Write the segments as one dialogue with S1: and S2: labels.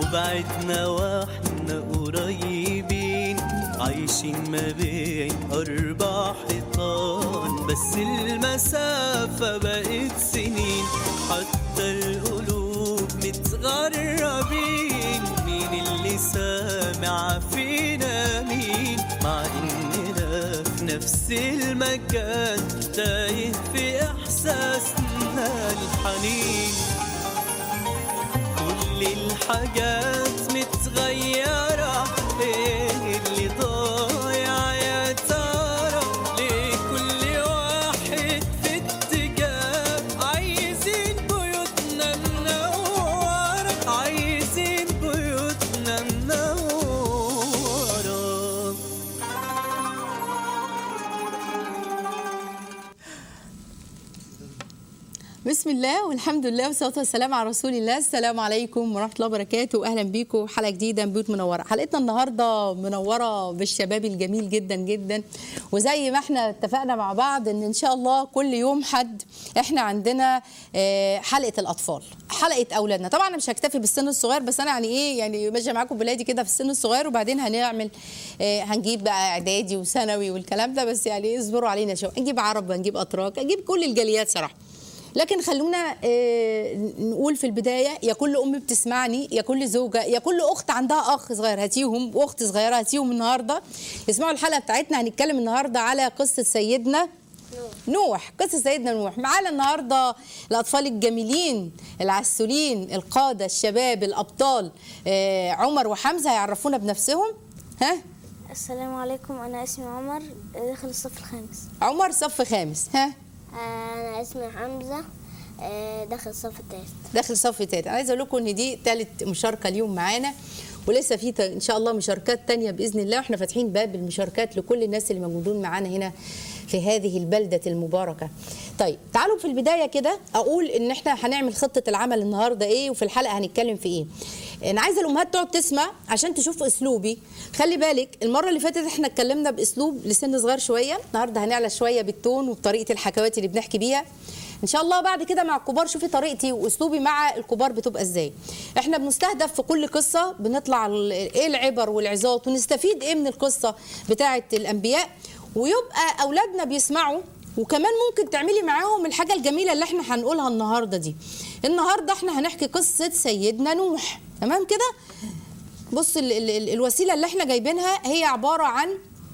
S1: وبعدنا واحنا قريبين عايشين ما بين أربع حيطان بس المسافة بقت سنين حتى القلوب متغربين مين اللي سامع فينا مين مع إننا في نفس المكان تايه في إحساسنا الحنين كل الحاجات متغيرة ايه اللي ضايع يا ترى ليه كل واحد في اتجاه عايزين بيوتنا منورة عايزين بيوتنا منورة
S2: بسم الله والحمد لله والصلاه والسلام على رسول الله السلام عليكم ورحمه الله وبركاته اهلا بيكم حلقه جديده من بيوت منوره حلقتنا النهارده منوره بالشباب الجميل جدا جدا وزي ما احنا اتفقنا مع بعض ان ان شاء الله كل يوم حد احنا عندنا آه، حلقه الاطفال حلقه اولادنا طبعا انا مش هكتفي بالسن الصغير بس انا يعني ايه يعني ماشيه معاكم بلادي كده في السن الصغير وبعدين هنعمل آه، هنجيب بقى اعدادي وثانوي والكلام ده بس يعني اصبروا علينا شويه نجيب عرب هنجيب اتراك نجيب كل الجاليات صراحه لكن خلونا آه، نقول في البدايه يا كل ام بتسمعني يا كل زوجه يا كل اخت عندها اخ صغير هاتيهم واخت صغيره هاتيهم النهارده يسمعوا الحلقه بتاعتنا هنتكلم النهارده على قصه سيدنا نوح قصه سيدنا نوح معانا النهارده الاطفال الجميلين العسولين القاده الشباب الابطال آه، عمر وحمزه هيعرفونا بنفسهم ها
S3: السلام عليكم انا اسمي عمر داخل الصف الخامس
S2: عمر صف خامس ها
S3: انا اسمي حمزه آه، داخل الصف الثالث
S2: داخل صف تالت انا عايزه اقول لكم ان دي تالت مشاركه اليوم معانا ولسه في ت- ان شاء الله مشاركات تانية باذن الله واحنا فاتحين باب المشاركات لكل الناس اللي موجودين معانا هنا في هذه البلده المباركه. طيب تعالوا في البدايه كده اقول ان احنا هنعمل خطه العمل النهارده ايه وفي الحلقه هنتكلم في ايه. انا عايزه الامهات تقعد تسمع عشان تشوف اسلوبي خلي بالك المره اللي فاتت احنا اتكلمنا باسلوب لسن صغير شويه النهارده هنعلى شويه بالتون وبطريقه الحكوات اللي بنحكي بيها ان شاء الله بعد كده مع الكبار شوفي طريقتي واسلوبي مع الكبار بتبقى ازاي احنا بنستهدف في كل قصه بنطلع ال- ايه العبر والعظات ونستفيد ايه من القصه بتاعه الانبياء ويبقى اولادنا بيسمعوا وكمان ممكن تعملي معاهم الحاجه الجميله اللي احنا هنقولها النهارده دي النهارده احنا هنحكي قصه سيدنا نوح تمام كده بص ال ال ال الوسيله اللي احنا جايبينها هي عباره عن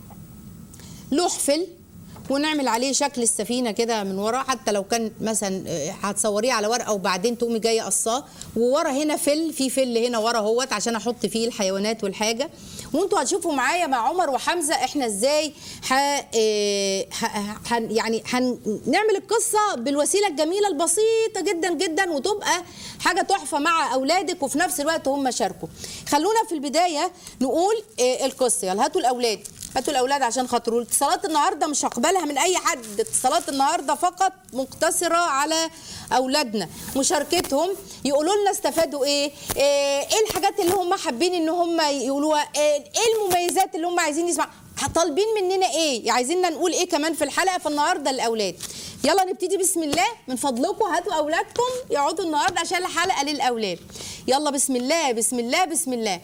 S2: لوحفل ونعمل عليه شكل السفينه كده من ورا حتى لو كان مثلا آه، هتصوريه على ورقه وبعدين تقومي جايه قصاه وورا هنا فل في فل هنا ورا اهوت عشان احط فيه الحيوانات والحاجه وانتوا هتشوفوا معايا مع عمر وحمزه احنا ازاي ح... آه، ح... هن... يعني هنعمل القصه بالوسيله الجميله البسيطه جدا جدا وتبقى حاجه تحفه مع اولادك وفي نفس الوقت هم شاركوا خلونا في البدايه نقول آه، القصه يلا هاتوا الاولاد هاتوا الاولاد عشان خاطر الاتصالات النهارده مش هقبلها من اي حد اتصالات النهارده فقط مقتصره على اولادنا مشاركتهم يقولوا لنا استفادوا ايه ايه إيه الحاجات اللي هم حابين ان هم يقولوها ايه إيه المميزات اللي هم عايزين يسمعوا طالبين مننا ايه عايزيننا نقول ايه كمان في الحلقه فالنهارده الاولاد يلا نبتدي بسم الله من فضلكم هاتوا اولادكم يقعدوا النهارده عشان الحلقه للاولاد يلا بسم الله بسم الله بسم الله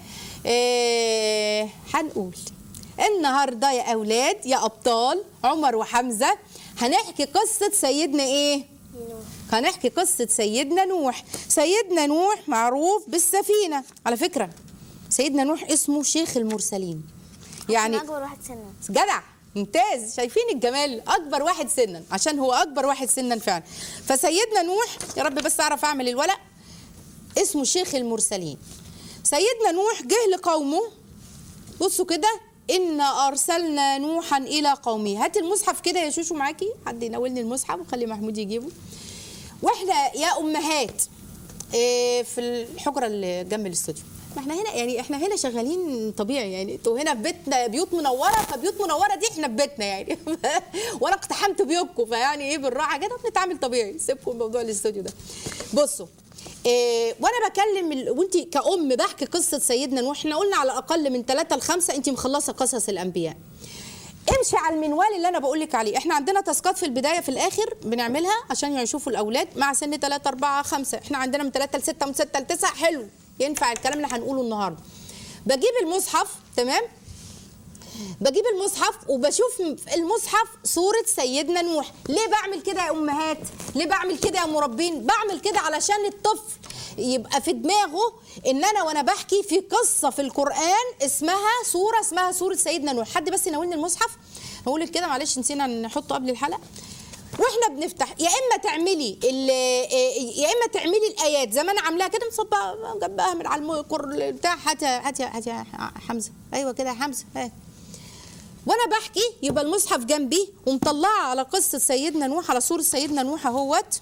S2: إيه هنقول النهارده يا اولاد يا ابطال عمر وحمزه هنحكي قصه سيدنا ايه هنحكي قصه سيدنا نوح سيدنا نوح معروف بالسفينه على فكره سيدنا نوح اسمه شيخ المرسلين يعني
S3: أنا اكبر واحد سنا
S2: جدع ممتاز شايفين الجمال اكبر واحد سنا عشان هو اكبر واحد سنا فعلا فسيدنا نوح يا رب بس اعرف اعمل الورق اسمه شيخ المرسلين سيدنا نوح جه لقومه بصوا كده إنا أرسلنا نوحا إلى قومه هات المصحف كده يا شوشو معاكي حد يناولني المصحف وخلي محمود يجيبه واحنا يا أمهات إيه، في الحجرة اللي جنب الاستوديو ما احنا هنا يعني احنا هنا شغالين طبيعي يعني انتوا هنا في بيتنا بيوت منوره فبيوت منوره دي احنا في بيتنا يعني وانا اقتحمت بيوتكم فيعني ايه بالراحه كده بنتعامل طبيعي سيبكم موضوع الاستوديو ده بصوا إيه وانا بكلم ال... وانت كأم بحكي قصه سيدنا نوح احنا قلنا على الاقل من ثلاثة لخمسة انت مخلصه قصص الانبياء امشي على المنوال اللي انا بقول لك عليه احنا عندنا تاسكات في البدايه في الاخر بنعملها عشان يشوفوا الاولاد مع سن 3 4 5 احنا عندنا من 3 ل 6 ومن 6 ل 9 حلو ينفع الكلام اللي هنقوله النهارده بجيب المصحف تمام بجيب المصحف وبشوف في المصحف صورة سيدنا نوح ليه بعمل كده يا أمهات ليه بعمل كده يا مربين بعمل كده علشان الطفل يبقى في دماغه ان انا وانا بحكي في قصه في القران اسمها سوره اسمها سوره سيدنا نوح حد بس يناولني المصحف هقول كده معلش نسينا نحطه قبل الحلقه واحنا بنفتح يا اما تعملي ال- يا اما تعملي الايات زي ما انا عاملاها كده مصبقه جنبها من على الكر بتاع هات يا- هات يا- هات يا حمزه ايوه كده يا حمزه هات وانا بحكي يبقى المصحف جنبي ومطلعه على قصه سيدنا نوح على سوره سيدنا نوح اهوت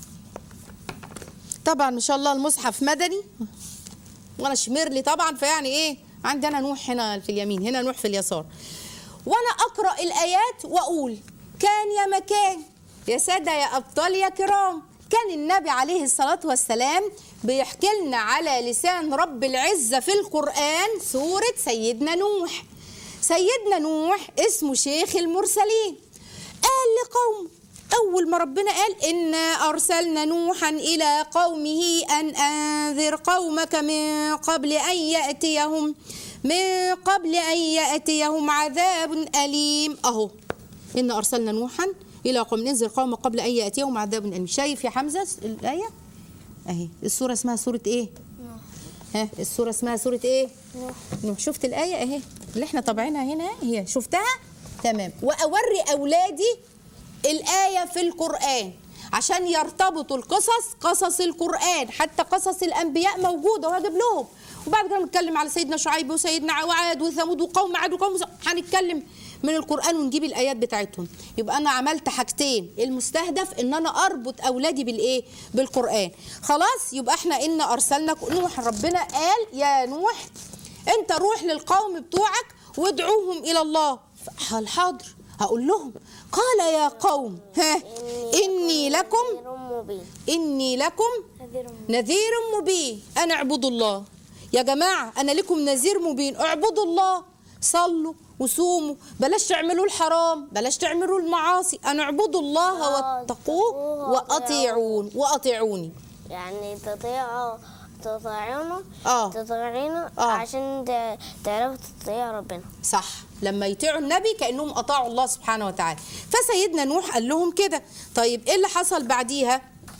S2: طبعا ما شاء الله المصحف مدني وانا شميرلي طبعا فيعني ايه عندي انا نوح هنا في اليمين هنا نوح في اليسار وانا اقرا الايات واقول كان يا مكان يا ساده يا ابطال يا كرام كان النبي عليه الصلاه والسلام بيحكي لنا على لسان رب العزه في القران سوره سيدنا نوح سيدنا نوح اسمه شيخ المرسلين قال لقوم أول ما ربنا قال إنا أرسلنا نوحا إلى قومه أن أنذر قومك من قبل أن يأتيهم من قبل أن يأتيهم عذاب أليم أهو إنا أرسلنا نوحا إلى قوم ننذر قومك قبل أن يأتيهم عذاب أليم شايف يا حمزة الآية أهي السورة اسمها سورة إيه ها السورة اسمها سورة إيه نوح شفت الآية أهي اللي احنا طابعينها هنا هي شفتها تمام وأوري أولادي الآية في القرآن عشان يرتبطوا القصص قصص القرآن حتى قصص الأنبياء موجودة وهجيب لهم وبعد كده نتكلم على سيدنا شعيب وسيدنا وعاد وثمود وقوم عاد وقوم ث- هنتكلم من القرآن ونجيب الآيات بتاعتهم يبقى أنا عملت حاجتين المستهدف إن أنا أربط أولادي بالإيه بالقرآن خلاص يبقى إحنا إن أرسلنا نوح ربنا قال يا نوح أنت روح للقوم بتوعك وادعوهم إلى الله هل حاضر هقول لهم قال يا قوم ها إني لكم
S3: نذير مبين
S2: إني لكم
S3: نذير مبين
S2: نذير مبين أنا اعبدوا الله يا جماعة أنا لكم نذير مبين اعبدوا الله صلوا وصوموا بلاش تعملوا الحرام بلاش تعملوا المعاصي أنا اعبدوا الله واتقوه وأطيعون وأطيعوني
S3: يعني تطيعوا تطيعونه
S2: آه.
S3: تطيعينه
S2: آه.
S3: عشان ت- تعرفوا تطيعوا ربنا
S2: صح لما يطيعوا النبي كأنهم أطاعوا الله سبحانه وتعالى فسيدنا نوح قال لهم كده طيب إيه اللي حصل بعديها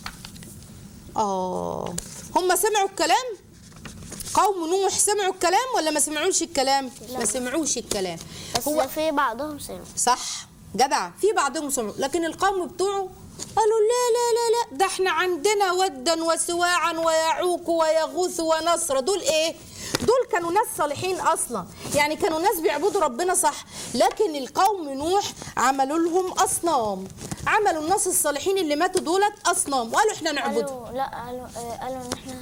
S2: آه هم سمعوا الكلام قوم نوح سمعوا الكلام ولا ما سمعوش الكلام ما سمعوش الكلام
S3: بس
S2: هو
S3: في بعضهم سمعوا
S2: صح جدع في بعضهم سمعوا لكن القوم بتوعه قالوا لا لا لا لا ده احنا عندنا ودا وسواعا ويعوق ويغوث ونصر دول ايه دول كانوا ناس صالحين اصلا يعني كانوا ناس بيعبدوا ربنا صح لكن القوم نوح عملوا لهم اصنام عملوا الناس الصالحين اللي ماتوا دولت اصنام وقالوا احنا نعبدهم
S3: قالوا لا قالوا آه، قالوا ان احنا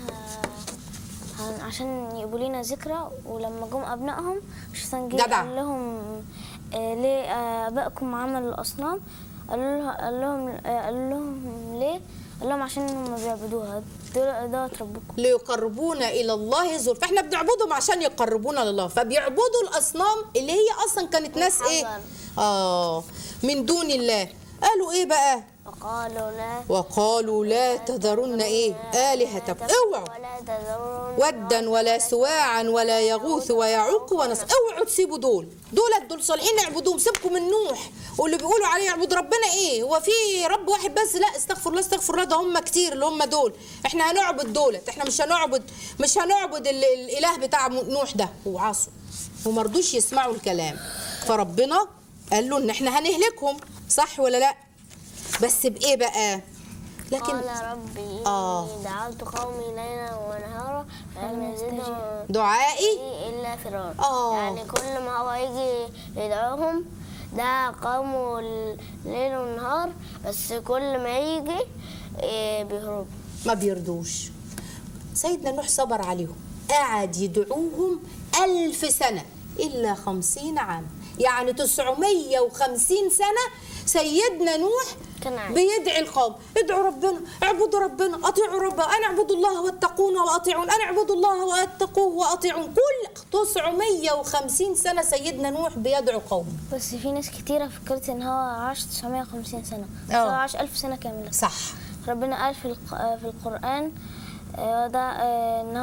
S3: هن- عشان يبقوا لنا ذكرى ولما جم ابنائهم عشان جه
S2: جدع.
S3: قال لهم آه، ليه آه، ابائكم عملوا الاصنام قالوا له قال لهم آه، قال لهم ليه قال لهم عشان هم بيعبدوها دول دوت ربكم
S2: ليقربونا الى الله زلفى فاحنا بنعبدهم عشان يقربونا لله فبيعبدوا الاصنام اللي هي اصلا كانت ناس ايه
S3: الحجر.
S2: اه من دون الله قالوا ايه بقى
S3: وقالوا لا
S2: وقالوا لا تذرن ايه آلهتكم اوعوا
S3: ولا تذرون
S2: ودا ولا سواعا ولا يغوث ويعوق ونصر اوعوا تسيبوا دول دولت دول صالحين اعبدوهم سيبكم من نوح واللي بيقولوا عليه يعبد ربنا ايه هو في رب واحد بس لا استغفر الله استغفر الله ده هم كتير اللي هم دول احنا هنعبد دولت احنا مش هنعبد مش هنعبد ال- الاله بتاع نوح ده وعصوا وما رضوش يسمعوا الكلام فربنا قال له ان احنا هنهلكهم صح ولا لا بس بايه بقى لكن
S3: قال ربي
S2: آه.
S3: إني دعوت قومي ليلا ونهارا فلم يزدهم
S2: دعائي
S3: إلا فرارا
S2: آه.
S3: يعني كل ما هو يجي يدعوهم ده قومه الليل والنهار بس كل ما يجي إيه، بيهرب
S2: ما بيرضوش سيدنا نوح صبر عليهم قعد يدعوهم ألف سنة إلا خمسين عام يعني تسعمية وخمسين سنة سيدنا نوح
S3: كان عايش.
S2: بيدعي القوم ادعوا ربنا اعبدوا ربنا اطيعوا ربنا انا اعبدوا الله واتقون واطيعون انا اعبدوا الله واتقوه واطيعون كل 950 سنة سيدنا نوح بيدعو قومه
S3: بس في ناس كتيرة فكرت إن هو عاش 950 سنة بس
S2: آه.
S3: هو عاش 1000 سنة كاملة
S2: صح
S3: ربنا قال في الق- في القرآن آه، ده آه، إن هو عاش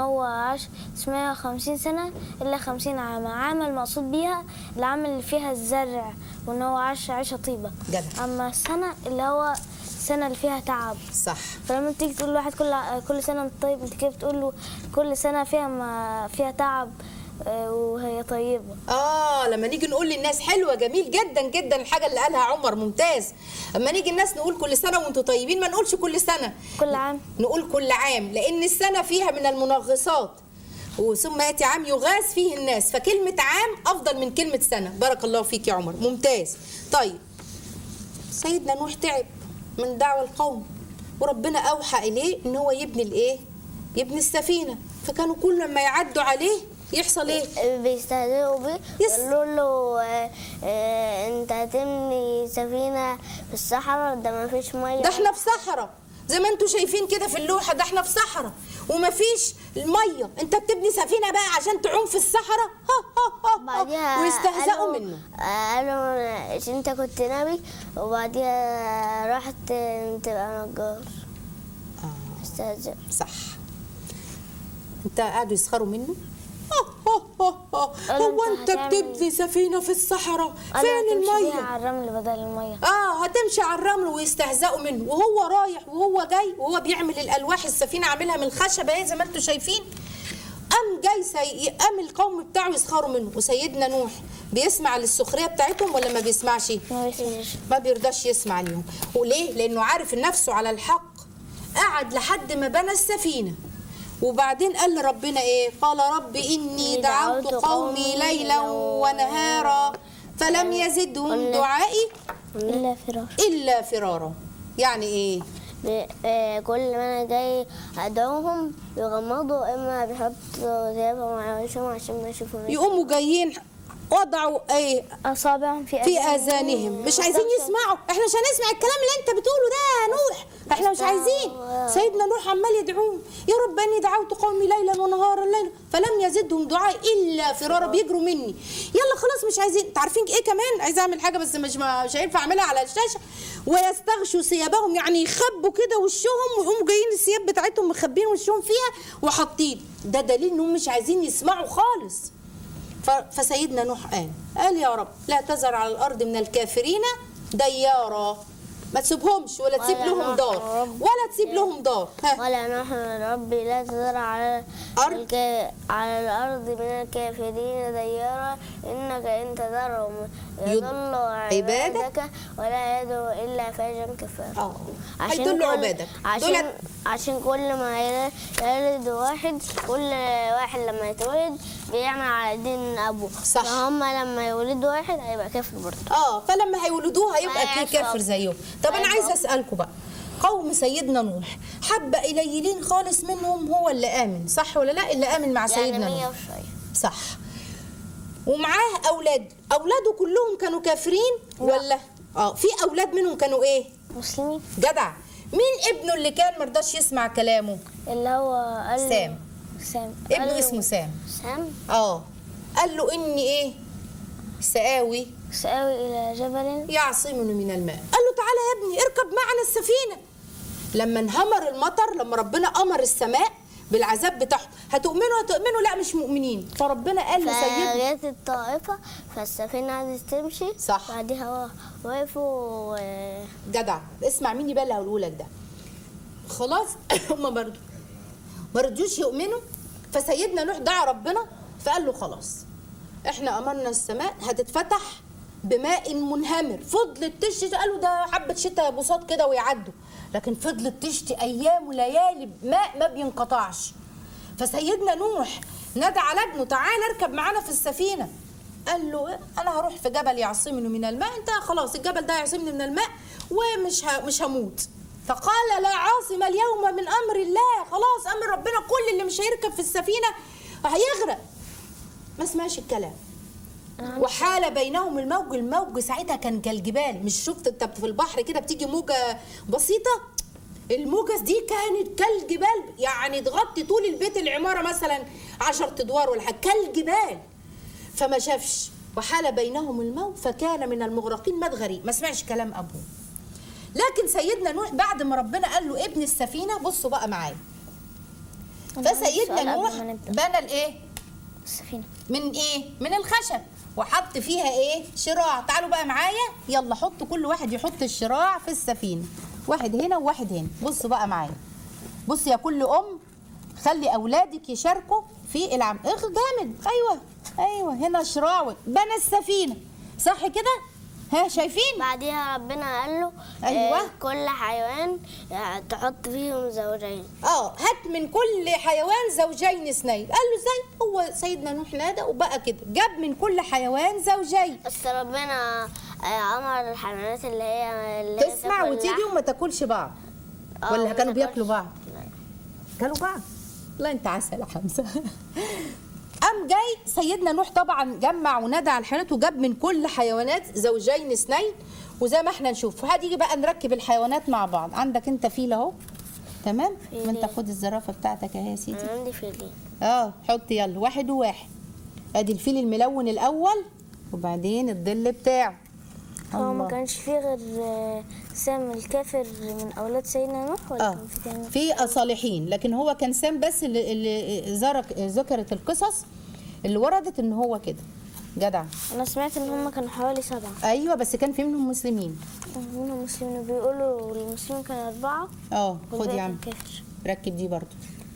S3: عاش 950 سنة إلا 50 عام عام المقصود بيها العام اللي فيها الزرع وإن هو عاش عيشة طيبة
S2: جدع.
S3: أما السنة اللي هو السنة اللي فيها تعب
S2: صح
S3: فلما تيجي تقول لواحد كل كل سنة أنت طيب أنت كده بتقول له كل سنة فيها ما فيها تعب آه، وهي طيبة
S2: اه لما نيجي نقول للناس حلوه جميل جدا جدا الحاجه اللي قالها عمر ممتاز اما نيجي الناس نقول كل سنه وانتم طيبين ما نقولش كل سنه
S3: كل عام
S2: نقول كل عام لان السنه فيها من المنغصات وثم ياتي عام يغاث فيه الناس فكلمه عام افضل من كلمه سنه بارك الله فيك يا عمر ممتاز طيب سيدنا نوح تعب من دعوة القوم وربنا اوحى اليه ان هو يبني الايه يبني السفينه فكانوا كل لما يعدوا عليه يحصل ايه
S3: بيستهزئوا بيه
S2: يس.
S3: يقولوا له آه، آه، انت هتبني سفينة في الصحراء ده ما فيش مية
S2: ده احنا في صحراء زي ما انتوا شايفين كده في اللوحه ده احنا في صحراء ومفيش الميه انت بتبني سفينه بقى عشان تعوم في الصحراء ها ها ها, ها.
S3: بعديها
S2: ويستهزئوا
S3: قالوا-
S2: منه
S3: آه، قالوا عشان انت كنت نبي وبعديها رحت تبقى نجار
S2: آه.
S3: استهزئ
S2: صح انت قاعدوا يسخروا منه ها ها ها ها.
S3: قالوا
S2: هو
S3: انت
S2: انت
S3: هتعمل-
S2: بتبني سفينه في الصحراء
S3: قالوا
S2: فين
S3: هتمشي بيها
S2: الميه
S3: على الرمل بدل المية
S2: اه هتمشي على الرمل ويستهزئوا منه وهو رايح وهو جاي وهو بيعمل الالواح السفينه عاملها من الخشب اهي زي ما انتم شايفين قام جاي سي... قام القوم بتاعه يسخروا منه وسيدنا نوح بيسمع للسخريه بتاعتهم ولا ما بيسمعش
S3: ما بيسمعش
S2: ما بيرضاش يسمع ليهم وليه لانه عارف إن نفسه على الحق قعد لحد ما بنى السفينه وبعدين قال لربنا ايه قال رب اني دعوت قومي ليلا ونهارا فلم يزدهم دعائي
S3: إلا فرار
S2: الا فرارا يعني ايه
S3: ب- آه، كل ما انا جاي ادعوهم يغمضوا اما بيحطوا ثيابهم على وشهم عشان ما يشوفونيش
S2: يقوموا جايين وضعوا ايه
S3: اصابعهم في
S2: في اذانهم مش عايزين يسمعوا احنا مش هنسمع الكلام اللي انت بتقوله ده يا نوح احنا مش عايزين سيدنا نوح عمال يدعوهم يا رب اني دعوت قومي ليلا ونهارا ليلا فلم يزدهم دعائي الا فرارا بيجروا مني يلا خلاص مش عايزين انتوا عارفين ايه كمان عايزه اعمل حاجه بس مش مش هينفع اعملها على الشاشه ويستغشوا ثيابهم يعني يخبوا كده وشهم ويقوموا جايين الثياب بتاعتهم مخبين وشهم فيها وحاطين ده دليل انهم مش عايزين يسمعوا خالص ف- فسيدنا نوح قال قال يا رب لا تذر على الارض من الكافرين ديارا ما تسيبهمش ولا تسيب
S3: ولا
S2: لهم
S3: نوح
S2: دار
S3: رب.
S2: ولا تسيب لهم دار ها
S3: ولا نحن ربي لا تذر على
S2: أرض.
S3: الك... على الأرض من الكافرين ديارا إنك إن تذرهم
S2: يض-
S3: يضلوا
S2: عبادك.
S3: عبادك ولا يدعو إلا فاجرا كفارا
S2: اه
S3: عشان
S2: هيدلوا
S3: كل-
S2: عبادك
S3: عشان
S2: دول
S3: عشان كل ما يل- يلد واحد كل واحد لما يتولد بيعمل على دين أبوه
S2: صح.
S3: فهم لما يولدوا واحد هيبقى كافر برضه
S2: اه فلما هيولدوه هيبقى
S3: ما
S2: كي
S3: يعرفش
S2: كافر
S3: أب.
S2: زيهم طب انا
S3: ما
S2: عايزه
S3: يعرفش.
S2: اسالكم بقى قوم سيدنا نوح حبه قليلين خالص منهم هو اللي امن صح ولا لا اللي امن مع
S3: يعني
S2: سيدنا
S3: مية
S2: نوح
S3: وشوية
S2: صح ومعاه اولاد اولاده كلهم كانوا كافرين ولا اه في اولاد منهم كانوا ايه
S3: مسلمين
S2: جدع مين ابنه اللي كان مرضاش يسمع كلامه
S3: اللي هو قال له-
S2: سام.
S3: سام قال
S2: ابنه
S3: له-
S2: اسمه سام
S3: سام
S2: اه قال له اني ايه سآوي
S3: سآوي إلى جبل
S2: يعصمني من الماء قال له تعالى يا ابني اركب معنا السفينه لما انهمر المطر لما ربنا امر السماء بالعذاب بتاعهم هتؤمنوا هتؤمنوا لا مش مؤمنين فربنا قال لسيدنا
S3: فجت الطائفة فالسفينة قعدت تمشي
S2: صح.
S3: بعدها وقفوا و-
S2: جدع اسمع مني بقى اللي هقوله لك ده خلاص هم برضو ما رضيوش يؤمنوا فسيدنا نوح دعا ربنا فقال له خلاص احنا امرنا السماء هتتفتح بماء منهمر فضلت تشتي قالوا ده حبه شتاء بساط كده ويعدوا لكن فضلت تشتي ايام وليالي ماء ما بينقطعش فسيدنا نوح نادى على ابنه تعالى اركب معانا في السفينه قال له انا هروح في جبل يعصمني من الماء انت خلاص الجبل ده يعصمني من الماء ومش ه... مش هموت فقال لا عاصم اليوم من امر الله خلاص امر ربنا كل اللي مش هيركب في السفينه هيغرق ما سمعش الكلام وحال بينهم الموج الموج ساعتها كان كالجبال مش شفت انت في البحر كده بتيجي موجه بسيطه الموجة دي كانت كالجبال يعني تغطي طول البيت العمارة مثلا عشرة ادوار ولا حاجة كالجبال فما شافش وحال بينهم الموت فكان من المغرقين مات غريق ما سمعش كلام ابوه لكن سيدنا نوح بعد ما ربنا قال له ابن السفينة بصوا بقى معايا فسيدنا
S3: سؤال قبل
S2: نوح
S3: ما نبدأ.
S2: بنى الايه
S3: السفينة
S2: من ايه من الخشب وحط فيها ايه شراع تعالوا بقى معايا يلا حطوا كل واحد يحط الشراع في السفينه واحد هنا وواحد هنا بصوا بقى معايا بص يا كل ام خلي اولادك يشاركوا في العمل اخ جامد ايوه ايوه هنا شراع بنى السفينه صح كده ها شايفين
S3: بعديها ربنا قال له
S2: أيوة.
S3: آه، كل حيوان آه، تحط فيهم زوجين
S2: اه هات من كل حيوان زوجين اثنين قال له ازاي هو سيدنا نوح نادى وبقى كده جاب من كل حيوان زوجين
S3: بس ربنا آه، امر الحيوانات اللي هي اللي هي
S2: تسمع
S3: تاكل
S2: وتيجي
S3: لحم.
S2: وما تاكلش بعض
S3: آه،
S2: ولا
S3: وما
S2: كانوا
S3: تاكلش.
S2: بياكلوا بعض
S3: لا.
S2: كانوا بعض لا انت عسل يا حمزه قام جاي سيدنا نوح طبعا جمع ونادى على الحيوانات وجاب من كل حيوانات زوجين اثنين وزي ما احنا نشوف هتيجي بقى نركب الحيوانات مع بعض عندك انت فيل اهو تمام
S3: فيل
S2: ما انت
S3: ايه؟
S2: خد الزرافه بتاعتك اهي يا سيدي
S3: انا عندي فيلين
S2: اه حط يلا واحد وواحد ادي الفيل الملون الاول وبعدين الظل بتاعه
S3: هو ما
S2: الله.
S3: كانش فيه غير آه، سام الكافر من اولاد سيدنا نوح ولا
S2: اه
S3: كان في تاني
S2: في صالحين لكن هو كان سام بس اللي, اللي زرك ذكرت القصص اللي وردت ان هو كده جدع
S3: انا سمعت ان هم كانوا حوالي سبعه
S2: ايوه بس كان في منهم مسلمين
S3: منهم مسلمين بيقولوا المسلمين كانوا اربعه
S2: اه خد
S3: والباقي
S2: يا عم
S3: كان كافر
S2: ركب دي برضو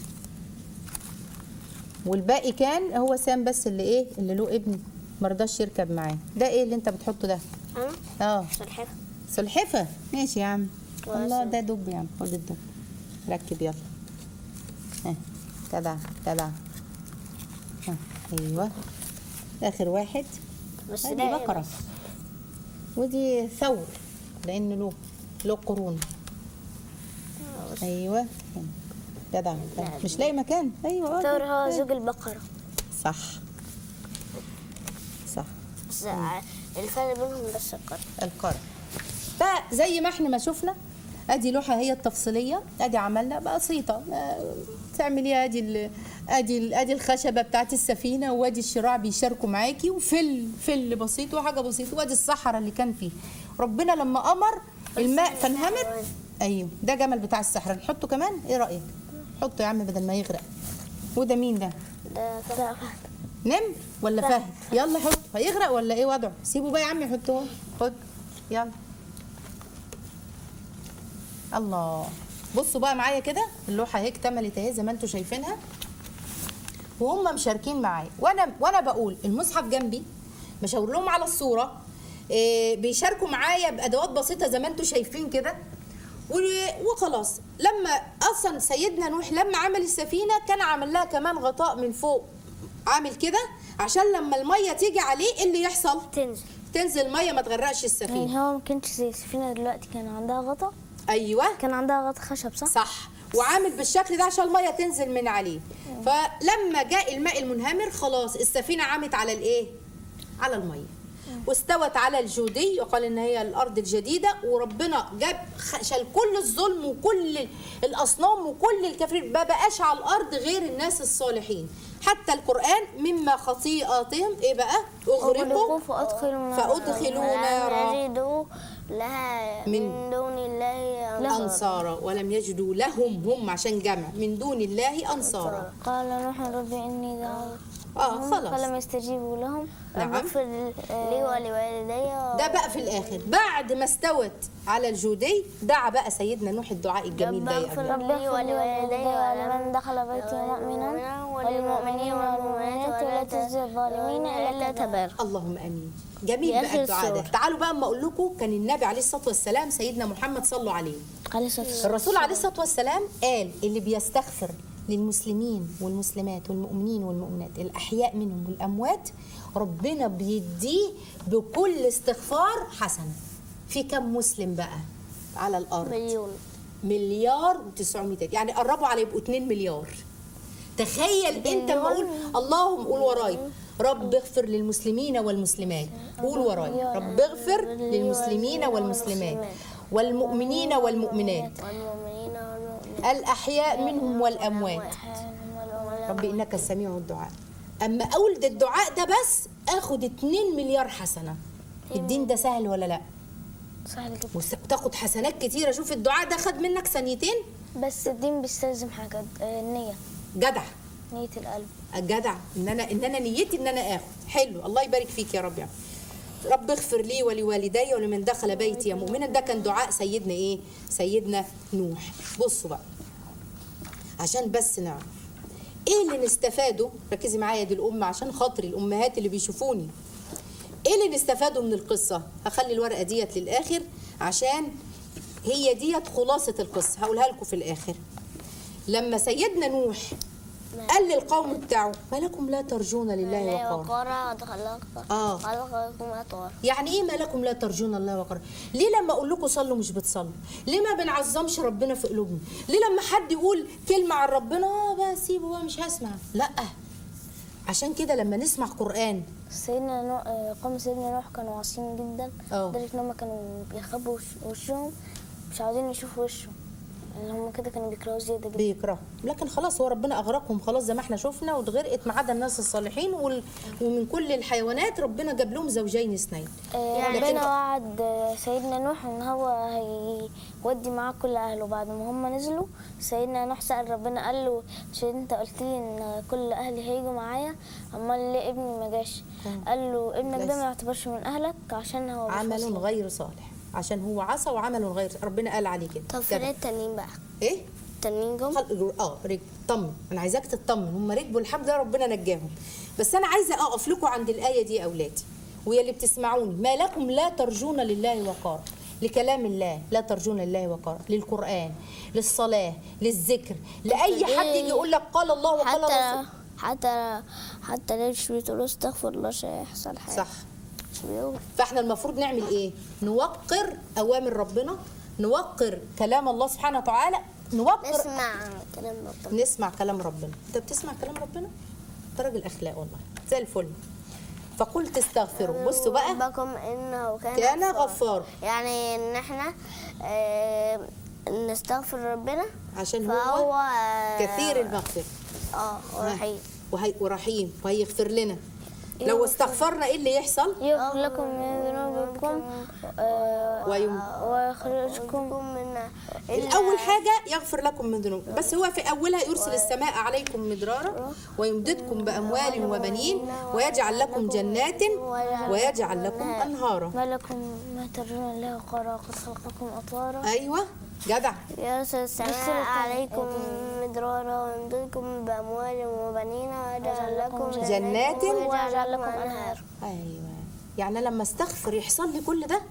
S2: والباقي كان هو سام بس اللي ايه اللي له ابن مرضاش يركب معاه ده ايه اللي انت بتحطه ده
S3: انا
S2: اه
S3: سلحفاه
S2: سلحفه ماشي يا عم
S3: ولا
S2: الله
S3: سم.
S2: ده دب يا عم خد الدب ركب يلا ها جدع جدع ها ايوه اخر واحد
S3: بس
S2: هذه
S3: ده
S2: بقرة ودي ثور لأن له له قرون أيوة هنا. جدع جدع. مش لاقي مكان أيوة آه،
S3: الثور هو
S2: ده.
S3: زوج البقره
S2: صح صح
S3: بس آه، الفرق بينهم بس القرن
S2: القرن فزي ما احنا ما شفنا ادي لوحه هي التفصيليه ادي عملنا بسيطه آه، تعملي ادي ال- ادي ال- ادي الخشبه بتاعت السفينه وادي الشراع بيشاركوا معاكي وفل فل بسيط وحاجه بسيطه وادي الصحراء اللي كان فيه ربنا لما امر الماء فانهمر ايوه ده جمل بتاع الصحراء نحطه كمان ايه رايك حطه يا عم بدل ما يغرق وده مين ده
S3: ده ده
S2: نمر ولا فهد يلا حط هيغرق ولا ايه وضعه سيبه بقى يا عم يحطه خد يلا الله بصوا بقى معايا كده اللوحه اهي اكتملت اهي زي ما انتم شايفينها وهم مشاركين معايا وانا وانا بقول المصحف جنبي بشاور لهم على الصوره إيه بيشاركوا معايا بادوات بسيطه زي ما انتم شايفين كده و- وخلاص لما اصلا سيدنا نوح لما عمل السفينه كان عامل لها كمان غطاء من فوق عامل كده عشان لما الميه تيجي عليه إيه اللي يحصل
S3: تنزل
S2: تنزل ميه ما تغرقش السفينه
S3: يعني هو ما كانش زي السفينه دلوقتي كان عندها غطا
S2: ايوه
S3: كان عندها غطا خشب صح؟
S2: صح وعامل بالشكل ده عشان الميه تنزل من عليه فلما جاء الماء المنهمر خلاص السفينه عامت على الايه على الميه واستوت على الجودي وقال ان هي الارض الجديده وربنا جاب خ- شال كل الظلم وكل ال- الاصنام وكل الكافرين ما بقاش على الارض غير الناس الصالحين حتى القران مما خطيئاتهم ايه بقى اغرقوا
S3: فأدخلوا نارا
S2: فأدخلوا نارا.
S3: ولم يجدوا لها
S2: من-
S3: من دون الله أنصارا
S2: انصارا ولم يجدوا لهم هم عشان جمع من دون الله انصارا
S3: قال نوح رب إني دعوت
S2: اه خلاص
S3: فلم يستجيبوا لهم
S2: نعم.
S3: رب اغفر لي ولوالدي
S2: ده بقى في الاخر بعد ما استوت على الجودي دعا بقى سيدنا نوح الدعاء الجميل ده يا
S3: اغفر
S2: أبناء.
S3: لي ولوالدي ولمن دخل بيتي مؤمنا وللمؤمنين والمؤمنات ولا تجزي الظالمين إلا تبارا
S2: اللهم امين جميل
S3: في
S2: بقى
S3: آخر
S2: الدعاء ده
S3: السورة.
S2: تعالوا بقى اما اقول لكم كان النبي عليه الصلاه والسلام سيدنا محمد صلوا عليه
S3: عليه الصلاة والسلام
S2: الرسول عليه الصلاه والسلام قال اللي بيستغفر للمسلمين والمسلمات والمؤمنين والمؤمنات الاحياء منهم والاموات ربنا بيديه بكل استغفار حسنه في كم مسلم بقى على الارض
S3: مليون
S2: مليار و900 يعني قربوا على يبقوا 2 مليار تخيل انت ما اقول اللهم قول وراي رب اغفر للمسلمين والمسلمات قول وراي رب اغفر للمسلمين والمسلمات والمؤمنين والمؤمنات
S3: والمؤمنين والمؤمنات
S2: الاحياء منهم والاموات رب انك السميع الدعاء اما اقول ده الدعاء ده بس اخد 2 مليار حسنه الدين ده سهل ولا لا
S3: سهل جدا
S2: وتاخد حسنات كتيره شوف الدعاء ده خد منك ثانيتين
S3: بس الدين بيستلزم حاجة آه، النية
S2: جدع
S3: نية القلب
S2: الجدع ان انا ان انا نيتي ان انا اخد حلو الله يبارك فيك يا رب يا رب رب اغفر لي ولوالدي ولمن دخل بيتي يا مؤمنا ده كان دعاء سيدنا ايه سيدنا نوح بصوا بقى عشان بس نعرف ايه اللي نستفاده ركزي معايا دي الام عشان خاطري الامهات اللي بيشوفوني ايه اللي نستفاده من القصه هخلي الورقه ديت للاخر عشان هي ديت خلاصه القصه هقولها لكم في الاخر لما سيدنا نوح قال للقوم بتاعه ما لكم لا ترجون لله وقارا
S3: وقارا خلق
S2: آه.
S3: خلقكم أطوار
S2: يعني ايه ما لكم لا ترجون الله وقارا ليه لما اقول لكم صلوا مش بتصلوا ليه ما بنعظمش ربنا في قلوبنا ليه لما حد يقول كلمه عن ربنا اه بقى سيبه بقى مش هسمع لا عشان كده لما نسمع قران
S3: سيدنا نوح آه، قوم سيدنا نوح كانوا عاصين جدا
S2: آه.
S3: لدرجة إن هم كانوا بيخبوا وش- وشهم مش عاوزين يشوفوا وشه يعني هم كده كانوا بيكرهوا زيادة جدا
S2: بيكرهوا لكن خلاص هو ربنا اغرقهم خلاص زي ما احنا شفنا واتغرقت ما عدا الناس الصالحين وال... ومن كل الحيوانات ربنا جاب لهم زوجين اثنين
S3: آه،
S2: يعني
S3: ربنا
S2: لكن-
S3: وعد آه، سيدنا نوح ان هو هيودي معاه كل اهله بعد ما هم نزلوا سيدنا نوح سأل ربنا قال له عشان انت قلت لي ان كل اهلي هيجوا معايا امال ليه ابني ما جاش قال له ابنك
S2: بس.
S3: ده ما يعتبرش من اهلك عشان هو مش
S2: عمل
S3: مسلم.
S2: غير صالح عشان هو عصى وعمل غير ربنا قال عليه كده
S3: طب
S2: كده.
S3: فين التانيين بقى
S2: ايه
S3: التانيين جم
S2: خل... اه رجل طمن انا عايزاك تطمن هم ركبوا الحمد لله ربنا نجاهم بس انا عايزه اقف لكم عند الايه دي يا اولادي ويا اللي بتسمعوني ما لكم لا ترجون لله وقارا لكلام الله لا ترجون لله وقارا للقران للصلاه للذكر لاي حد يجي يقول لك قال الله وقال
S3: حتى
S2: الرسول
S3: حتى حتى ليش بتقولوا استغفر الله مش هيحصل حاجه
S2: صح
S3: مش بيقول
S2: فاحنا المفروض نعمل ايه نوقر اوامر ربنا نوقر كلام الله سبحانه وتعالى نوقر
S3: اسمع كلام ربنا
S2: نسمع كلام ربنا انت بتسمع كلام ربنا انت راجل اخلاق والله زي الفل فقلت استغفروا بصوا بقى
S3: ربكم انه كان
S2: كان
S3: غفارا.
S2: غفار
S3: يعني ان احنا آه، نستغفر ربنا
S2: عشان
S3: فهو
S2: هو
S3: آه،
S2: كثير المغفرة
S3: اه ورحيم
S2: وهي ورحيم وهيغفر لنا لو استغفرنا ايه اللي يحصل
S3: يغفر لكم من ذنوبكم آه،
S2: ويم...
S3: ويخرجكم من
S2: الأول حاجة يغفر لكم من ذنوبكم بس هو في أولها يرسل السماء عليكم مدرارا ويمددكم بأموال وبنين ويجعل لكم جنات ويجعل لكم أنهارا
S3: ما لكم ما ترجون الله وقارا قد خلقكم أطوارا
S2: أيوة جدع
S3: يرسل السماء عليكم مدرارا ويمددكم بأموال وبنين ويجعل لكم
S2: جنات
S3: ويجعل لكم أنهار
S2: أيوة يعني لما استغفر يحصل لي كل ده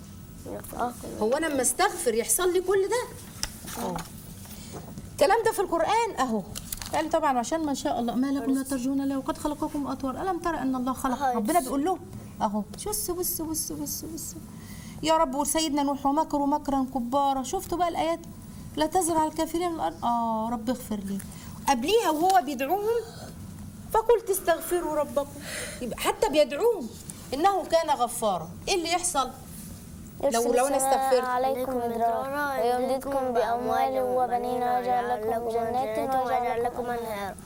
S3: آه.
S2: هو انا لما استغفر يحصل لي كل ده اه الكلام ده في القران اهو قال طبعا عشان ما شاء الله ما لكم لا ترجون الله وقد خلقكم اطوار الم ترى ان الله خلق ربنا بيقول له اهو بصوا بصوا بصوا بصوا بصوا يا رب وسيدنا نوح ومكروا مكرا كبارا شفتوا بقى الايات لا تزرع على الكافرين من الارض اه رب اغفر لي قبليها وهو بيدعوهم فقلت استغفروا ربكم يبقى حتى بيدعوهم انه كان غفارا ايه اللي يحصل لو لو انا استغفرت
S3: عليكم مدرارا ويمددكم بأموال وبنين ويجعل لكم جنات ويجعل لكم أنهار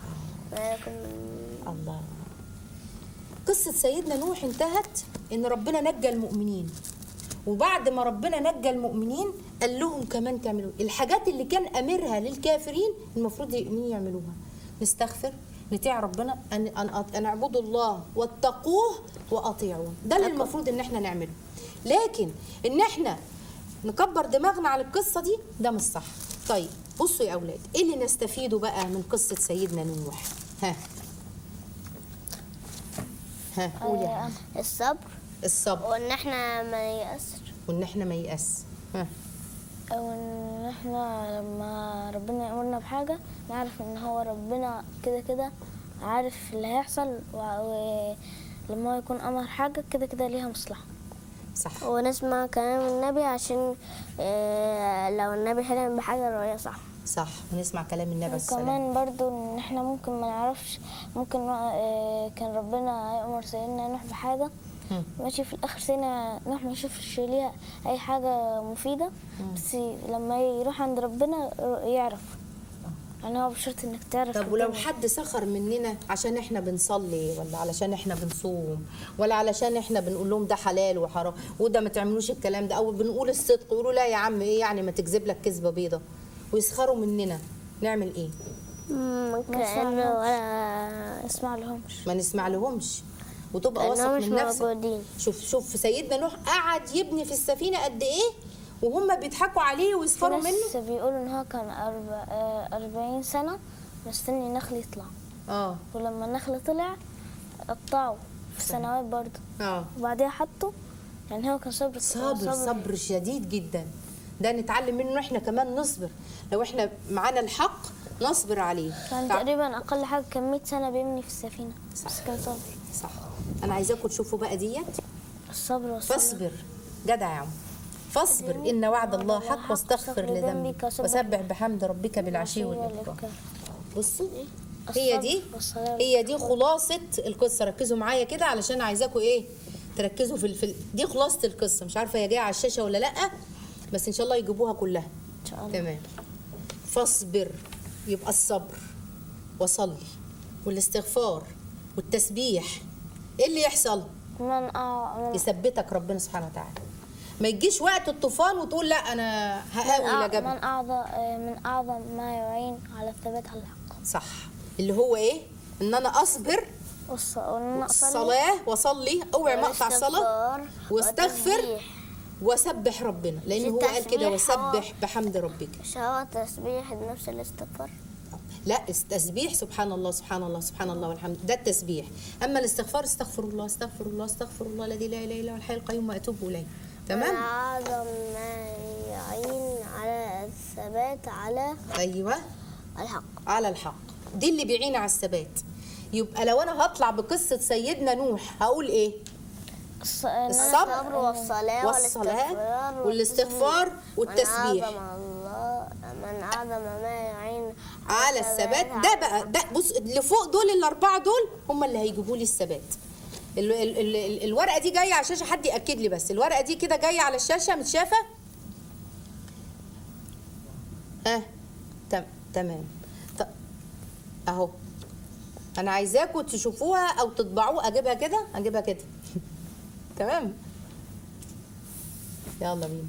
S2: الله قصة سيدنا نوح انتهت ان ربنا نجى المؤمنين وبعد ما ربنا نجى المؤمنين قال لهم كمان تعملوا الحاجات اللي كان امرها للكافرين المفروض المؤمنين يعملوها نستغفر نطيع ربنا ان ان ان اعبدوا الله واتقوه واطيعوه ده اللي المفروض ان احنا نعمله لكن ان احنا نكبر دماغنا على القصه دي ده مش صح طيب بصوا يا اولاد ايه اللي نستفيده بقى من قصه سيدنا نوح ها ها قول يا حبيبي.
S3: الصبر
S2: الصبر
S3: وإن إحنا ما نيأس
S2: وان احنا ما يأس ها
S3: أو إن إحنا لما ربنا يأمرنا بحاجة نعرف إن هو ربنا كده كده عارف اللي هيحصل و- ولما هو يكون أمر حاجة كده كده ليها مصلحة
S2: صح
S3: ونسمع كلام النبي عشان آه، لو النبي حلم بحاجة لو هي صح
S2: صح ونسمع كلام النبي السلام
S3: وكمان برضو ان احنا ممكن ما نعرفش ممكن آه، كان ربنا يأمر سيدنا نوح بحاجة
S2: مم.
S3: ماشي في الاخر سيدنا نوح ما يشوفش ليها اي حاجة مفيدة بس لما يروح عند ربنا يعرف يعني هو بشرط انك تعرف
S2: طب ولو
S3: الدنيا.
S2: حد سخر مننا عشان احنا بنصلي ولا علشان احنا بنصوم ولا علشان احنا بنقول لهم ده حلال وحرام وده ما تعملوش الكلام ده او بنقول الصدق يقولوا لا يا عم ايه يعني ما تكذب لك كذبه بيضه ويسخروا مننا نعمل ايه
S3: كأنه ولا اسمع لهمش
S2: ما نسمع لهمش وتبقى
S3: لأنهم
S2: واثق
S3: مش
S2: من نفسك
S3: موجودين.
S2: شوف شوف سيدنا نوح قعد يبني في السفينه قد ايه وهم بيضحكوا عليه
S3: في
S2: ويسخروا منه
S3: ناس بيقولوا ان هو كان أربع آه، أربعين سنة مستني النخل يطلع
S2: اه
S3: ولما النخل طلع قطعوا في سنوات برضه
S2: اه
S3: وبعدها حطوا يعني هو كان صبر
S2: صبر صبر شديد جدا ده نتعلم منه احنا كمان نصبر لو احنا معانا الحق نصبر عليه
S3: كان
S2: تع-
S3: تقريبا أقل حاجة كان 100 سنة بيبني في السفينة
S2: صح.
S3: بس كان صبر
S2: صح انا عايزاكم تشوفوا بقى ديت
S3: الصبر والصبر
S2: فاصبر جدع يا عم فاصبر ان وعد الله حق واستغفر لذنبك وسبح بحمد ربك بالعشي والابكار بصوا هي دي هي دي خلاصة القصة ركزوا معايا كده علشان عايزاكم ايه تركزوا في الفيلم دي خلاصة القصة مش عارفة هي جاية على الشاشة ولا لأ بس إن شاء الله يجيبوها كلها
S3: إن شاء الله
S2: تمام فاصبر يبقى الصبر وصلي والاستغفار والتسبيح ايه اللي يحصل
S3: من أع...
S2: يثبتك ربنا سبحانه وتعالى ما يجيش وقت الطوفان وتقول لا انا هقاوي
S3: من,
S2: يا
S3: أع...
S2: جبل
S3: من أعظم من أعظم ما يعين على الثبات على الحق
S2: صح اللي هو ايه ان انا اصبر
S3: والص... وإن أصلي
S2: الصلاة وصلي اوعي مقطع الصلاة
S3: والاستغفار
S2: واستغفر
S3: والتسبيح.
S2: وسبح ربنا لان هو قال كده
S3: التسبيح هو-
S2: وسبح بحمد ربك
S3: مش هو تسبيح نفس الاستغفار
S2: لا التسبيح سبحان الله سبحان الله سبحان الله والحمد ده التسبيح اما الاستغفار استغفر الله استغفر الله استغفر الله الذي لا اله الا هو الحي القيوم واتوب اليه تمام
S3: أعظم ما يعين على الثبات على
S2: ايوه
S3: الحق
S2: على الحق دي اللي بيعين على الثبات يبقى لو انا هطلع بقصه سيدنا نوح هقول ايه
S3: الص...
S2: الصبر
S3: والصلاة
S2: والصلاة والاستغفار والتسبيح.
S3: من أعظم الله من أعظم ما يعين
S2: على الثبات ده بقى ده بص اللي فوق دول الاربعه دول هم اللي هيجيبوا لي الثبات ال ال ال ال الورقه دي جايه على الشاشه حد ياكد لي بس الورقه دي كده جايه على الشاشه متشافه اه تم تمام ط- اهو انا عايزاكم تشوفوها او تطبعوها اجيبها كده اجيبها كده تمام يلا بينا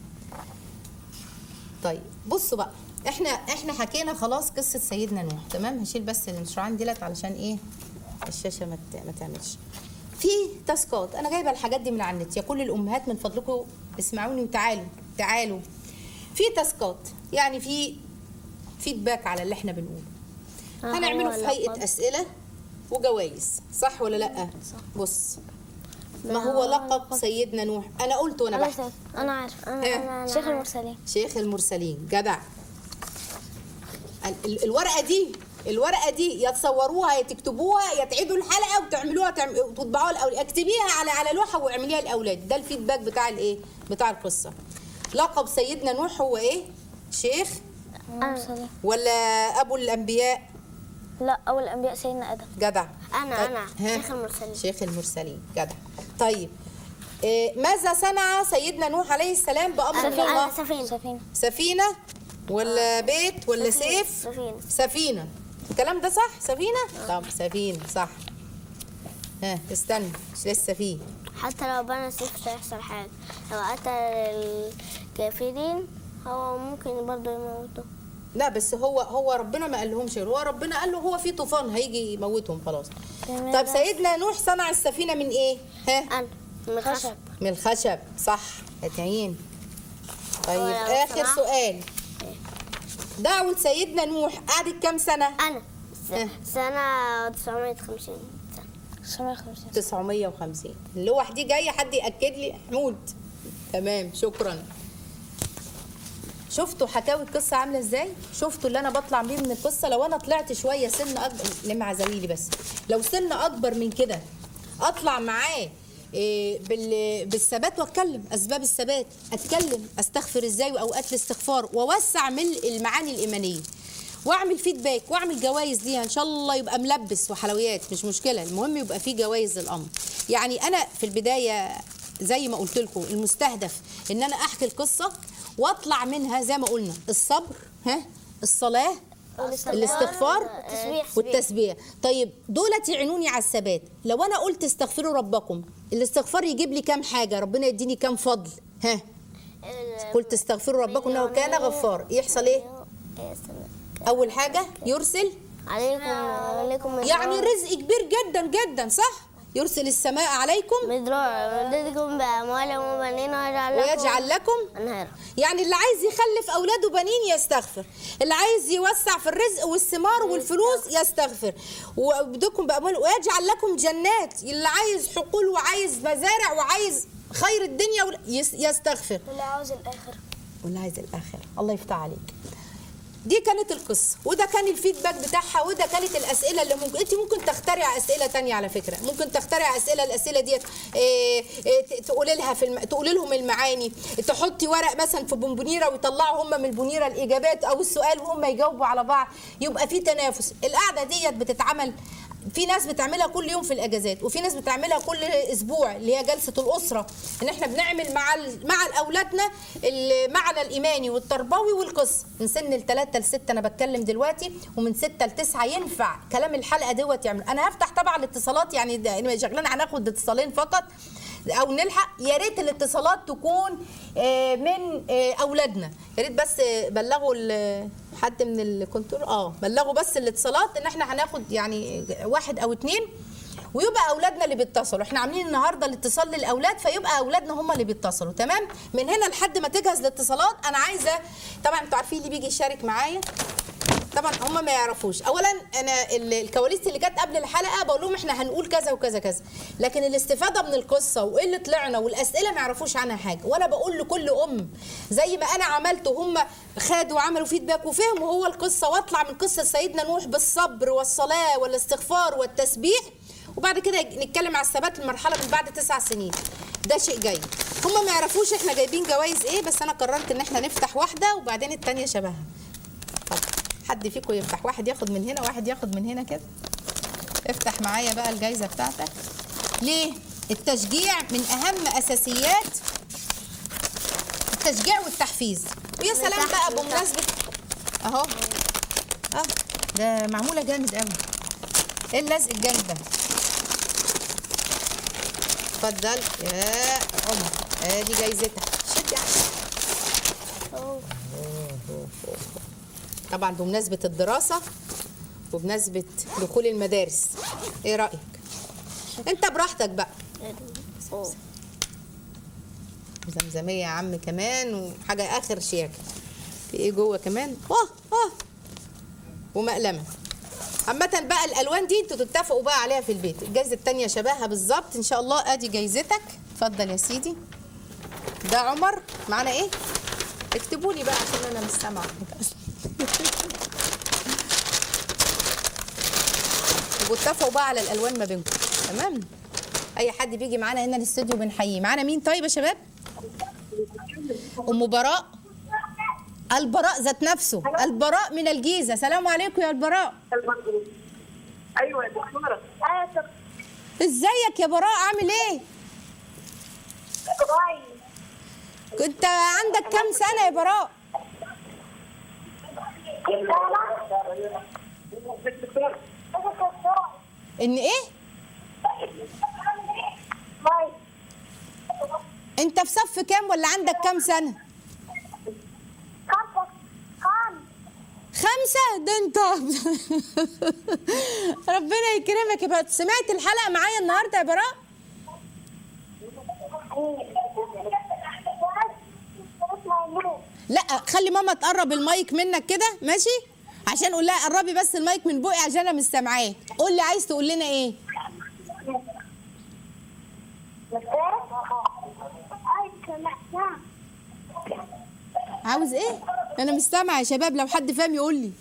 S2: طيب بصوا بقى احنا احنا حكينا خلاص قصه سيدنا نوح تمام هشيل بس المشروعين ديلت علشان ايه الشاشه ما ت- ما تعملش في تاسكات انا جايبه الحاجات دي من على النت يا كل الامهات من فضلكم اسمعوني وتعالوا تعالوا في تاسكات يعني في فيدباك على اللي احنا بنقوله
S3: آه،
S2: هنعمله
S3: هو
S2: في هيئه
S3: لقب.
S2: اسئله وجوائز صح ولا لا بص ما هو لقب سيدنا نوح انا قلت وانا بحكي
S3: أنا عارف أنا,
S2: إيه؟
S3: أنا, أنا شيخ المرسلين
S2: شيخ المرسلين جدع ال- ال- الورقه دي الورقه دي يا تصوروها يا تكتبوها يا تعيدوا الحلقه وتعملوها تعم- وتطبعوها الاولاد اكتبيها على على لوحه واعمليها الاولاد ده الفيدباك بتاع الايه بتاع القصه لقب سيدنا نوح هو ايه شيخ
S3: المرسلين
S2: ولا ابو الانبياء
S3: لا أول الأنبياء سيدنا آدم
S2: جدع
S3: أنا-
S2: طيب،
S3: أنا،
S2: ها؟
S3: شيخ المرسلين.
S2: شيخ المرسلين جدع طيب إيه ماذا صنع سيدنا نوح عليه السلام بامر الله
S3: سفينة سفينة سفينة
S2: سفينة ولا بيت ولا
S3: سفينة.
S2: سيف
S3: سفينة.
S2: سفينة الكلام ده صح سفينة طب سفينة صح ها استنى مش لسه فيه
S3: حتى لو بنى سيف مش هيحصل حاجة لو قتل الكافرين هو ممكن برضه يموته
S2: لا بس هو هو ربنا ما قال لهمش هو ربنا قال له هو في طوفان هيجي يموتهم خلاص
S3: تمام.
S2: طب سيدنا نوح صنع السفينة من ايه ها
S3: أنا من خشب
S2: من الخشب صح هتعين طيب
S3: هو لو
S2: اخر
S3: سمحت.
S2: سؤال دعوة سيدنا نوح قعدت كام سنة
S3: أنا
S2: إيه.
S3: س- سنة 950 سنة 950
S2: 950 اللوح دي جايه حد ياكد لي حمود تمام شكرا شفتوا حكاوي القصه عامله ازاي شفتوا اللي انا بطلع بيه من القصه لو انا طلعت شويه سن اكبر لمع زميلي بس لو سن اكبر من كده اطلع معاه إيه، بال- بالثبات واتكلم اسباب الثبات اتكلم استغفر ازاي واوقات الاستغفار واوسع من المعاني الايمانيه واعمل فيدباك واعمل جوائز ليها ان شاء الله يبقى ملبس وحلويات مش مشكله المهم يبقى في جوائز للامر يعني انا في البدايه زي ما قلت لكم المستهدف ان انا احكي القصه واطلع منها زي ما قلنا الصبر ها الصلاه الاستغفار
S3: والتسبيح.
S2: والتسبيح طيب دولت يعينوني على الثبات لو انا قلت استغفروا ربكم الاستغفار يجيب لي كام حاجه ربنا يديني كام فضل ها قلت استغفروا ربكم انه كان غفار يحصل ايه اول حاجه يرسل
S3: عليكم عليكم
S2: يعني رزق كبير جدا جدا صح يرسل السماء عليكم
S3: مدروع يمددكم بأموال وبنين ويجعل لكم
S2: ويجعل لكم
S3: أنهارا
S2: يعني اللي عايز يخلف اولاده بنين يستغفر اللي عايز يوسع في الرزق والثمار والفلوس يستغفر وبدكم باموال ويجعل لكم جنات اللي عايز حقول وعايز مزارع وعايز خير الدنيا وال- يس- يستغفر
S3: واللي عاوز الآخر
S2: واللي عايز الاخره الله يفتح عليك دي كانت القصه وده كان الفيدباك بتاعها وده كانت الاسئله اللي ممكن انت ممكن تخترع اسئله تانية على فكره ممكن تخترع اسئله الاسئله ديت إيه إيه ت- تقولي لها في الم... تقولي لهم المعاني تحطي ورق مثلا في بونبونيره ويطلعوا هم من البونيره الاجابات او السؤال وهم يجاوبوا على بعض يبقى في تنافس القعده ديت بتتعمل في ناس بتعملها كل يوم في الاجازات وفي ناس بتعملها كل اسبوع اللي هي جلسه الاسره ان احنا بنعمل مع ال- مع اولادنا المعنى الايماني والتربوي والقصه من سن الثلاثه لسته انا بتكلم دلوقتي ومن سته لتسعه ينفع كلام الحلقه دوت يعمل انا هفتح طبعا الاتصالات يعني ده- يعني شغلنا هناخد اتصالين فقط او نلحق يا ريت الاتصالات تكون آه، من آه، اولادنا يا ريت بس آه، بلغوا ال- حد من الكنترول اه بلغوا بس الاتصالات ان احنا هناخد يعني واحد او اتنين ويبقى اولادنا اللي بيتصلوا احنا عاملين النهارده الاتصال للاولاد فيبقى اولادنا هم اللي بيتصلوا تمام من هنا لحد ما تجهز الاتصالات انا عايزه طبعا انتوا عارفين اللي بيجي يشارك معايا طبعا هم ما يعرفوش اولا انا ال- الكواليس اللي جت قبل الحلقه بقول لهم احنا هنقول كذا وكذا كذا لكن الاستفاده من القصه وايه اللي طلعنا والاسئله ما يعرفوش عنها حاجه وانا بقول لكل ام زي ما انا عملت وهم خدوا وعملوا فيدباك وفهموا هو القصه واطلع من قصه سيدنا نوح بالصبر والصلاه والاستغفار والتسبيح وبعد كده نتكلم على الثبات المرحله من بعد تسع سنين ده شيء جيد هم ما يعرفوش احنا جايبين جوائز ايه بس انا قررت ان احنا نفتح واحده وبعدين التانيه شبهها اتفضل. حد فيكم يفتح واحد ياخد من هنا واحد ياخد من هنا كده افتح معايا بقى الجايزه بتاعتك ليه التشجيع من اهم اساسيات التشجيع والتحفيز ويا سلام بقى بمناسبه اهو اه ده معموله جامد قوي ايه اللزق الجامد ده اتفضل يا عمر ادي جايزتك شد يا عم. طبعا بمناسبة الدراسة وبمناسبة دخول المدارس ايه رأيك انت براحتك بقى زمزمية يا عم كمان وحاجة اخر شياكة في ايه جوه كمان اه اه ومقلمة عامة بقى الالوان دي انتوا تتفقوا بقى عليها في البيت الجايزة التانية شبهها بالظبط ان شاء الله ادي جايزتك اتفضل يا سيدي ده عمر معانا ايه اكتبوا لي بقى عشان انا مش سامعه واتفقوا بقى على الالوان ما بينكم تمام اي حد بيجي معانا هنا الاستوديو بنحييه معانا مين طيب يا شباب ام براء البراء ذات نفسه البراء من الجيزه سلام عليكم يا البراء
S4: ايوه يا دكتوره ايوه يا دكتوره
S2: ازيك يا براء عامل ايه كنت عندك كام سنه يا براء ان ايه انت في صف كام ولا عندك كام سنه خمسة ده انت ربنا يكرمك يا براء سمعت الحلقة معايا النهاردة يا براء لا خلي ماما تقرب المايك منك كده ماشي عشان قول لها قربي بس المايك من بوقي عشان انا مش سامعاه قول لي عايز تقول لنا ايه عاوز ايه انا مش سامعه يا شباب لو حد فاهم يقول لي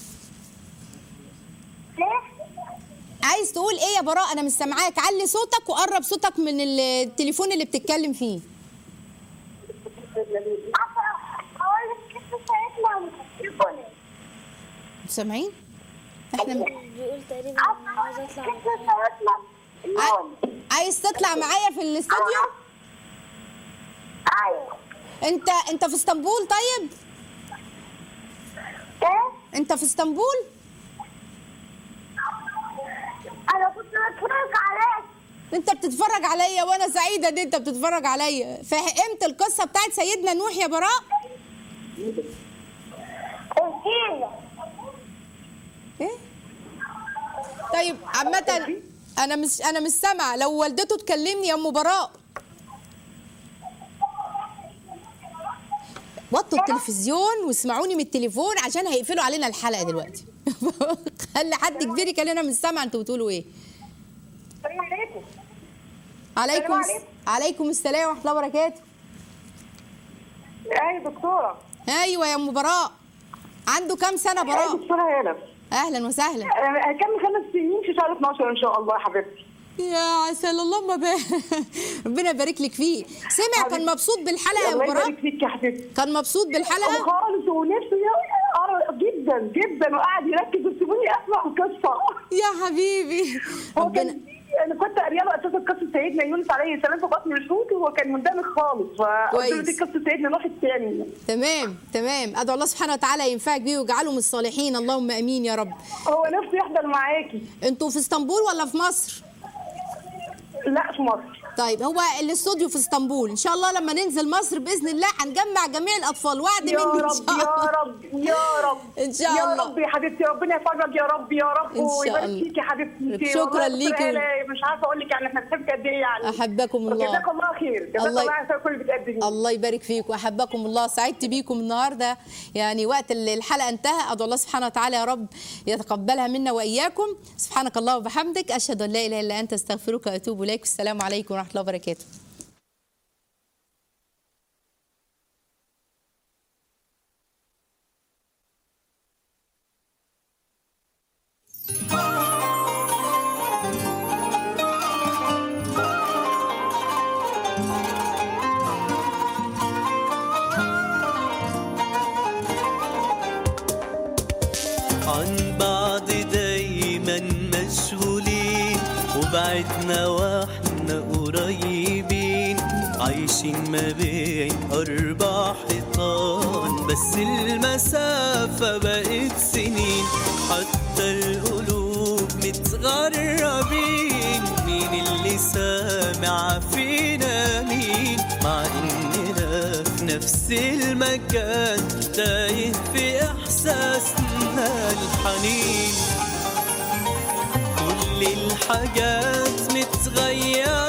S2: عايز تقول ايه يا براء انا مش سامعاك علي صوتك وقرب صوتك من التليفون اللي بتتكلم فيه انتوا سامعين احنا م-
S3: بيقول تقريبا إن عايز اطلع
S2: عاي- عايز تطلع معايا في الاستوديو انت انت في اسطنبول طيب انت في اسطنبول
S4: انا كنت بتفرج عليك
S2: انت بتتفرج عليا وانا سعيده ان انت بتتفرج عليا فهمت القصه بتاعت سيدنا نوح يا براء
S4: الجيزه
S2: طيب عامة انا مش انا مش سامعه لو والدته تكلمني يا ام براء وطوا التلفزيون واسمعوني من التليفون عشان هيقفلوا علينا الحلقه دلوقتي خلي حد كبير يكلمنا مش سامعه انتوا بتقولوا ايه
S4: السلام عليكم
S2: عليكم
S4: السلام
S2: الس-
S4: عليكم.
S2: عليكم السلام ورحمه الله وبركاته
S4: اي دكتوره
S2: ايوه يا ام براء عنده كام سنه
S4: اي
S2: براء
S4: دكتوره هاله
S2: اهلا وسهلا
S4: آه، هكمل خمس سنين في شهر 12 ان شاء الله يا حبيبتي
S2: يا عسل الله ما ربنا يبارك لك فيه سمع كان مبسوط بالحلقه يا
S4: الله
S2: ام براء
S4: يبارك فيك يا حبيبتي
S2: كان مبسوط بالحلقه
S4: خالص ونفسه يقرا جدا جدا وقعد يركز وسيبوني اسمع القصه
S2: يا حبيبي
S4: هو
S2: ربنا
S4: كان انا كنت قاريه له اساسا قصه سيدنا يونس عليه السلام في بطن الحوت وهو كان مندمج خالص فقلت له
S2: كويس.
S4: دي قصه سيدنا نوح الثاني
S2: تمام تمام ادعو الله سبحانه وتعالى ينفعك بيه ويجعله من الصالحين اللهم امين يا رب
S4: هو نفسه يحضر معاكي
S2: انتوا في اسطنبول ولا في مصر
S4: لا في مصر
S2: طيب هو الاستوديو في اسطنبول ان شاء الله لما ننزل مصر باذن الله هنجمع جميع الاطفال وعد
S4: يا
S2: مني ان
S4: رب
S2: شاء
S4: يا
S2: الله
S4: رب يا رب
S2: إن شاء
S4: يا
S2: الله.
S4: رب يا حبيبتي ربنا يفرج يا رب يا رب
S2: إن شاء
S4: ويبارك
S2: الله.
S4: فيك يا حبيبتي
S2: شكراً
S4: والله يا دكتورة
S2: ليكي.
S4: هالة، مش عارفه اقول لك يعني احنا بنحبك قد ايه يعني
S2: احبكم الله
S4: جزاك الله خير جزاك
S2: الله ي-
S4: الله خير كل اللي بتقدميه
S2: الله يبارك فيك واحبكم الله سعدت بيكم النهارده يعني وقت ال- الحلقه انتهى ادعو الله سبحانه وتعالى يا رب يتقبلها منا واياكم سبحانك الله وبحمدك اشهد ان لا اله الا انت استغفرك واتوب اليك السلام عليكم ورحمه الله وبركاته
S1: عن بعض دايما مشغولين وبعدنا واحنا قريبين عايشين ما بين أربع حيطان بس المسافة بقت سنين حتى القلوب متغربين مين اللي سامع فينا مين مع إننا في نفس المكان تايه في إحساسنا الحنين كل الحاجات متغيرة